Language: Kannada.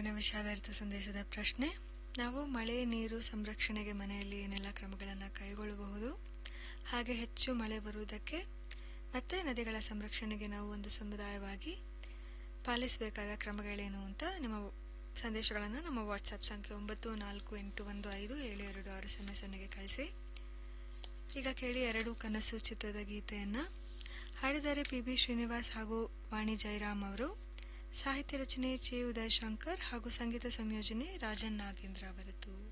ಇಂದಿನ ವಿಷಾದಾರಿತ ಸಂದೇಶದ ಪ್ರಶ್ನೆ ನಾವು ಮಳೆ ನೀರು ಸಂರಕ್ಷಣೆಗೆ ಮನೆಯಲ್ಲಿ ಏನೆಲ್ಲ ಕ್ರಮಗಳನ್ನು ಕೈಗೊಳ್ಳಬಹುದು ಹಾಗೆ ಹೆಚ್ಚು ಮಳೆ ಬರುವುದಕ್ಕೆ ಮತ್ತೆ ನದಿಗಳ ಸಂರಕ್ಷಣೆಗೆ ನಾವು ಒಂದು ಸಮುದಾಯವಾಗಿ ಪಾಲಿಸಬೇಕಾದ ಕ್ರಮಗಳೇನು ಅಂತ ನಿಮ್ಮ ಸಂದೇಶಗಳನ್ನು ನಮ್ಮ ವಾಟ್ಸಪ್ ಸಂಖ್ಯೆ ಒಂಬತ್ತು ನಾಲ್ಕು ಎಂಟು ಒಂದು ಐದು ಏಳು ಎರಡು ಆರು ಸೊನ್ನೆ ಸೊನ್ನೆಗೆ ಕಳಿಸಿ ಈಗ ಕೇಳಿ ಎರಡು ಕನಸು ಚಿತ್ರದ ಗೀತೆಯನ್ನು ಹಾಡಿದ್ದಾರೆ ಪಿ ಬಿ ಶ್ರೀನಿವಾಸ್ ಹಾಗೂ ವಾಣಿ ಜಯರಾಮ್ ಅವರು ಸಾಹಿತ್ಯ ರಚನೆ ಚೆ ಉದಯಶಂಕರ್ ಹಾಗೂ ಸಂಗೀತ ಸಂಯೋಜನೆ ರಾಜನ್ ನಾಗೇಂದ್ರ ಅವರದ್ದು